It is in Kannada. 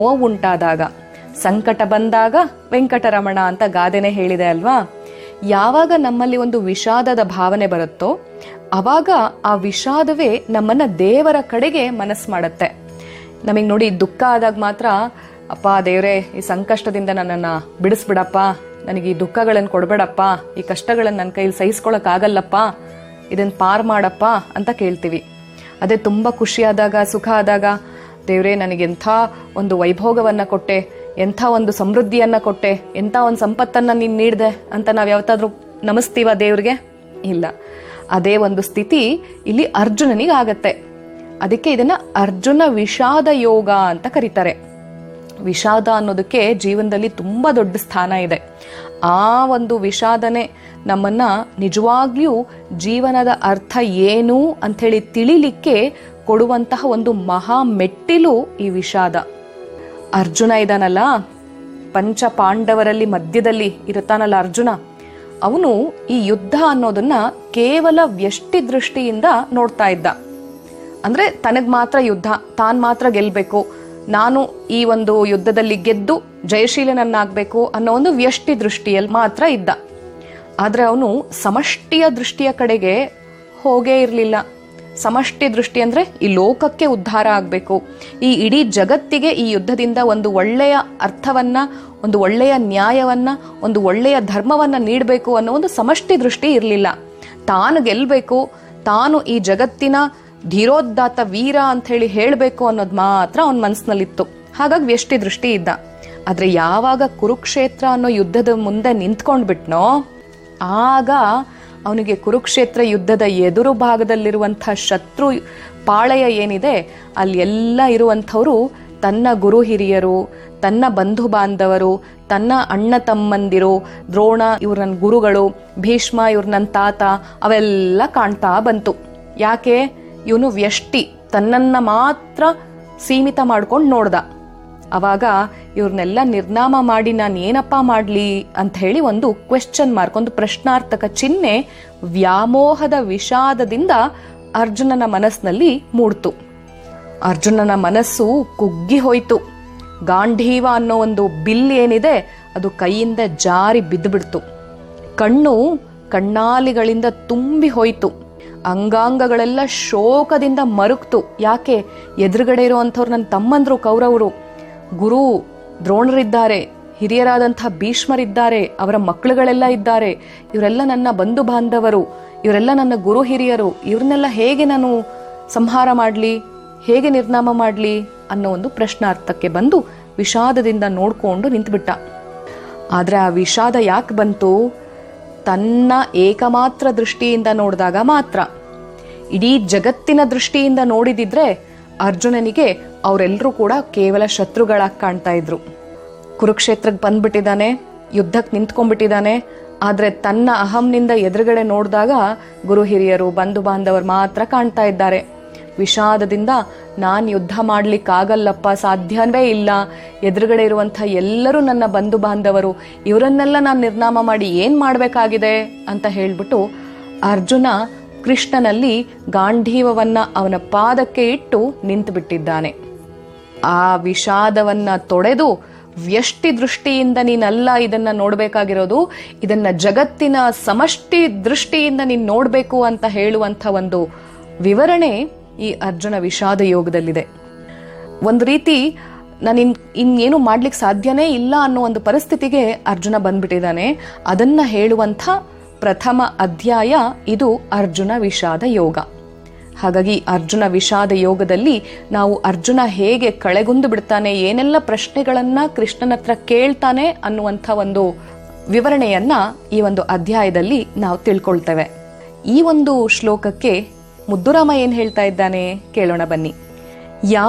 ಉಂಟಾದಾಗ ಸಂಕಟ ಬಂದಾಗ ವೆಂಕಟರಮಣ ಅಂತ ಗಾದೆನೆ ಹೇಳಿದೆ ಅಲ್ವಾ ಯಾವಾಗ ನಮ್ಮಲ್ಲಿ ಒಂದು ವಿಷಾದದ ಭಾವನೆ ಬರುತ್ತೋ ಅವಾಗ ಆ ವಿಷಾದವೇ ನಮ್ಮನ್ನ ದೇವರ ಕಡೆಗೆ ಮನಸ್ಸು ಮಾಡುತ್ತೆ ನಮಗೆ ನೋಡಿ ದುಃಖ ಆದಾಗ ಮಾತ್ರ ಅಪ್ಪ ದೇವ್ರೆ ಈ ಸಂಕಷ್ಟದಿಂದ ನನ್ನನ್ನ ಬಿಡಿಸ್ಬಿಡಪ್ಪ ನನಗೆ ಈ ದುಃಖಗಳನ್ನು ಕೊಡ್ಬೇಡಪ್ಪ ಈ ಕಷ್ಟಗಳನ್ನು ನನ್ನ ಕೈಲಿ ಸಹಿಸ್ಕೊಳಕ್ ಆಗಲ್ಲಪ್ಪ ಇದನ್ನ ಪಾರ್ ಮಾಡಪ್ಪ ಅಂತ ಕೇಳ್ತೀವಿ ಅದೇ ತುಂಬ ಖುಷಿಯಾದಾಗ ಸುಖ ಆದಾಗ ದೇವ್ರೇ ನನಗೆ ಎಂಥ ಒಂದು ವೈಭೋಗವನ್ನ ಕೊಟ್ಟೆ ಎಂಥ ಒಂದು ಸಮೃದ್ಧಿಯನ್ನ ಕೊಟ್ಟೆ ಎಂಥ ಒಂದು ಸಂಪತ್ತನ್ನ ನೀನು ನೀಡಿದೆ ಅಂತ ನಾವು ಯಾವತ್ತಾದ್ರೂ ನಮಿಸ್ತೀವ ದೇವ್ರಿಗೆ ಇಲ್ಲ ಅದೇ ಒಂದು ಸ್ಥಿತಿ ಇಲ್ಲಿ ಅರ್ಜುನನಿಗೆ ಆಗತ್ತೆ ಅದಕ್ಕೆ ಇದನ್ನ ಅರ್ಜುನ ವಿಷಾದ ಯೋಗ ಅಂತ ಕರೀತಾರೆ ವಿಷಾದ ಅನ್ನೋದಕ್ಕೆ ಜೀವನದಲ್ಲಿ ತುಂಬಾ ದೊಡ್ಡ ಸ್ಥಾನ ಇದೆ ಆ ಒಂದು ವಿಷಾದನೆ ನಮ್ಮನ್ನ ನಿಜವಾಗ್ಲೂ ಜೀವನದ ಅರ್ಥ ಏನು ಅಂಥೇಳಿ ತಿಳಿಲಿಕ್ಕೆ ಕೊಡುವಂತಹ ಒಂದು ಮಹಾ ಮೆಟ್ಟಿಲು ಈ ವಿಷಾದ ಅರ್ಜುನ ಇದಾನಲ್ಲ ಪಂಚ ಪಾಂಡವರಲ್ಲಿ ಮಧ್ಯದಲ್ಲಿ ಇರುತ್ತಾನಲ್ಲ ಅರ್ಜುನ ಅವನು ಈ ಯುದ್ಧ ಅನ್ನೋದನ್ನ ಕೇವಲ ವ್ಯಷ್ಟಿ ದೃಷ್ಟಿಯಿಂದ ನೋಡ್ತಾ ಇದ್ದ ಅಂದ್ರೆ ತನಗ್ ಮಾತ್ರ ಯುದ್ಧ ತಾನ್ ಮಾತ್ರ ಗೆಲ್ಬೇಕು ನಾನು ಈ ಒಂದು ಯುದ್ಧದಲ್ಲಿ ಗೆದ್ದು ಜಯಶೀಲನನ್ನಾಗಬೇಕು ಅನ್ನೋ ಒಂದು ವ್ಯಷ್ಟಿ ದೃಷ್ಟಿಯಲ್ಲಿ ಮಾತ್ರ ಇದ್ದ ಆದ್ರೆ ಅವನು ಸಮಷ್ಟಿಯ ದೃಷ್ಟಿಯ ಕಡೆಗೆ ಹೋಗೇ ಇರಲಿಲ್ಲ ಸಮಷ್ಟಿ ದೃಷ್ಟಿ ಅಂದ್ರೆ ಈ ಲೋಕಕ್ಕೆ ಉದ್ಧಾರ ಆಗಬೇಕು ಈ ಇಡೀ ಜಗತ್ತಿಗೆ ಈ ಯುದ್ಧದಿಂದ ಒಂದು ಒಳ್ಳೆಯ ಅರ್ಥವನ್ನ ಒಂದು ಒಳ್ಳೆಯ ನ್ಯಾಯವನ್ನ ಒಂದು ಒಳ್ಳೆಯ ಧರ್ಮವನ್ನ ನೀಡಬೇಕು ಅನ್ನೋ ಒಂದು ಸಮಷ್ಟಿ ದೃಷ್ಟಿ ಇರಲಿಲ್ಲ ತಾನು ಗೆಲ್ಬೇಕು ತಾನು ಈ ಜಗತ್ತಿನ ಧೀರೋದ್ದಾತ ವೀರ ಅಂತ ಹೇಳಿ ಹೇಳಬೇಕು ಅನ್ನೋದು ಮಾತ್ರ ಅವನ ಮನಸ್ಸಿನಲ್ಲಿತ್ತು ಹಾಗಾಗಿ ವ್ಯಷ್ಟಿ ದೃಷ್ಟಿ ಇದ್ದ ಆದ್ರೆ ಯಾವಾಗ ಕುರುಕ್ಷೇತ್ರ ಅನ್ನೋ ಯುದ್ಧದ ಮುಂದೆ ನಿಂತ್ಕೊಂಡ್ಬಿಟ್ನೋ ಆಗ ಅವನಿಗೆ ಕುರುಕ್ಷೇತ್ರ ಯುದ್ಧದ ಎದುರು ಭಾಗದಲ್ಲಿರುವಂತಹ ಶತ್ರು ಪಾಳೆಯ ಏನಿದೆ ಅಲ್ಲಿ ಎಲ್ಲ ಇರುವಂಥವರು ತನ್ನ ಗುರು ಹಿರಿಯರು ತನ್ನ ಬಂಧು ಬಾಂಧವರು ತನ್ನ ಅಣ್ಣ ತಮ್ಮಂದಿರು ದ್ರೋಣ ಇವ್ರ ನನ್ನ ಗುರುಗಳು ಭೀಷ್ಮ ಇವ್ರ ನನ್ನ ತಾತ ಅವೆಲ್ಲ ಕಾಣ್ತಾ ಬಂತು ಯಾಕೆ ಇವನು ವ್ಯಷ್ಟಿ ತನ್ನನ್ನ ಮಾತ್ರ ಸೀಮಿತ ಮಾಡ್ಕೊಂಡು ನೋಡ್ದ ಅವಾಗ ಇವ್ರನ್ನೆಲ್ಲ ನಿರ್ನಾಮ ಮಾಡಿ ನಾನು ಏನಪ್ಪ ಮಾಡ್ಲಿ ಅಂತ ಹೇಳಿ ಒಂದು ಕ್ವೆಶ್ಚನ್ ಮಾರ್ಕ್ ಒಂದು ಪ್ರಶ್ನಾರ್ಥಕ ಚಿಹ್ನೆ ವ್ಯಾಮೋಹದ ವಿಷಾದದಿಂದ ಅರ್ಜುನನ ಮನಸ್ಸಿನಲ್ಲಿ ಮೂಡ್ತು ಅರ್ಜುನನ ಮನಸ್ಸು ಕುಗ್ಗಿ ಹೋಯ್ತು ಗಾಂಧೀವ ಅನ್ನೋ ಒಂದು ಬಿಲ್ ಏನಿದೆ ಅದು ಕೈಯಿಂದ ಜಾರಿ ಬಿದ್ದುಬಿಡ್ತು ಕಣ್ಣು ಕಣ್ಣಾಲಿಗಳಿಂದ ತುಂಬಿ ಹೋಯ್ತು ಅಂಗಾಂಗಗಳೆಲ್ಲ ಶೋಕದಿಂದ ಮರುಗ್ತು ಯಾಕೆ ಎದುರುಗಡೆ ಇರುವಂಥವ್ರು ನನ್ನ ತಮ್ಮಂದ್ರು ಕೌರವರು ಗುರು ದ್ರೋಣರಿದ್ದಾರೆ ಹಿರಿಯರಾದಂತಹ ಭೀಷ್ಮರಿದ್ದಾರೆ ಅವರ ಮಕ್ಕಳುಗಳೆಲ್ಲ ಇದ್ದಾರೆ ಇವರೆಲ್ಲ ನನ್ನ ಬಂಧು ಬಾಂಧವರು ಇವರೆಲ್ಲ ನನ್ನ ಗುರು ಹಿರಿಯರು ಇವ್ರನ್ನೆಲ್ಲ ಹೇಗೆ ನಾನು ಸಂಹಾರ ಮಾಡಲಿ ಹೇಗೆ ನಿರ್ನಾಮ ಮಾಡಲಿ ಅನ್ನೋ ಒಂದು ಪ್ರಶ್ನಾರ್ಥಕ್ಕೆ ಬಂದು ವಿಷಾದದಿಂದ ನೋಡ್ಕೊಂಡು ನಿಂತುಬಿಟ್ಟ ಆದ್ರೆ ಆ ವಿಷಾದ ಯಾಕೆ ಬಂತು ತನ್ನ ಏಕಮಾತ್ರ ದೃಷ್ಟಿಯಿಂದ ನೋಡಿದಾಗ ಮಾತ್ರ ಇಡೀ ಜಗತ್ತಿನ ದೃಷ್ಟಿಯಿಂದ ನೋಡಿದಿದ್ರೆ ಅರ್ಜುನನಿಗೆ ಅವರೆಲ್ಲರೂ ಕೂಡ ಕೇವಲ ಶತ್ರುಗಳಾಗಿ ಕಾಣ್ತಾ ಇದ್ರು ಕುರುಕ್ಷೇತ್ರಕ್ಕೆ ಬಂದ್ಬಿಟ್ಟಿದ್ದಾನೆ ಯುದ್ಧಕ್ಕೆ ನಿಂತ್ಕೊಂಡ್ಬಿಟ್ಟಿದ್ದಾನೆ ಆದ್ರೆ ತನ್ನ ಅಹಂನಿಂದ ಎದುರುಗಡೆ ನೋಡಿದಾಗ ಗುರು ಹಿರಿಯರು ಬಂಧು ಬಾಂಧವರು ಮಾತ್ರ ಕಾಣ್ತಾ ಇದ್ದಾರೆ ವಿಷಾದದಿಂದ ನಾನ್ ಯುದ್ಧ ಮಾಡ್ಲಿಕ್ಕಾಗಲ್ಲಪ್ಪ ಸಾಧ್ಯವೇ ಇಲ್ಲ ಎದುರುಗಡೆ ಇರುವಂಥ ಎಲ್ಲರೂ ನನ್ನ ಬಂಧು ಬಾಂಧವರು ಇವರನ್ನೆಲ್ಲ ನಾನು ನಿರ್ನಾಮ ಮಾಡಿ ಏನ್ ಮಾಡ್ಬೇಕಾಗಿದೆ ಅಂತ ಹೇಳ್ಬಿಟ್ಟು ಅರ್ಜುನ ಕೃಷ್ಣನಲ್ಲಿ ಗಾಂಧೀವವನ್ನ ಅವನ ಪಾದಕ್ಕೆ ಇಟ್ಟು ನಿಂತು ಬಿಟ್ಟಿದ್ದಾನೆ ಆ ವಿಷಾದವನ್ನ ತೊಡೆದು ವ್ಯಷ್ಟಿ ದೃಷ್ಟಿಯಿಂದ ನೀನಲ್ಲ ಇದನ್ನ ನೋಡ್ಬೇಕಾಗಿರೋದು ಇದನ್ನ ಜಗತ್ತಿನ ಸಮಷ್ಟಿ ದೃಷ್ಟಿಯಿಂದ ನೀನ್ ನೋಡ್ಬೇಕು ಅಂತ ಹೇಳುವಂತ ಒಂದು ವಿವರಣೆ ಈ ಅರ್ಜುನ ವಿಷಾದ ಯೋಗದಲ್ಲಿದೆ ಒಂದು ರೀತಿ ನಾನು ಇನ್ ಇನ್ನೇನು ಮಾಡ್ಲಿಕ್ಕೆ ಸಾಧ್ಯನೇ ಇಲ್ಲ ಅನ್ನೋ ಒಂದು ಪರಿಸ್ಥಿತಿಗೆ ಅರ್ಜುನ ಬಂದ್ಬಿಟ್ಟಿದ್ದಾನೆ ಅದನ್ನ ಹೇಳುವಂಥ ಪ್ರಥಮ ಅಧ್ಯಾಯ ಇದು ಅರ್ಜುನ ವಿಷಾದ ಯೋಗ ಹಾಗಾಗಿ ಅರ್ಜುನ ವಿಷಾದ ಯೋಗದಲ್ಲಿ ನಾವು ಅರ್ಜುನ ಹೇಗೆ ಕಳೆಗುಂದು ಬಿಡ್ತಾನೆ ಏನೆಲ್ಲ ಪ್ರಶ್ನೆಗಳನ್ನ ಕೃಷ್ಣನ ಹತ್ರ ಕೇಳ್ತಾನೆ ಅನ್ನುವಂಥ ಒಂದು ವಿವರಣೆಯನ್ನ ಈ ಒಂದು ಅಧ್ಯಾಯದಲ್ಲಿ ನಾವು ತಿಳ್ಕೊಳ್ತೇವೆ ಈ ಒಂದು ಶ್ಲೋಕಕ್ಕೆ ಮುದ್ದುರಾಮ ಏನ್ ಹೇಳ್ತಾ ಇದ್ದಾನೆ ಕೇಳೋಣ ಬನ್ನಿ ಯಾ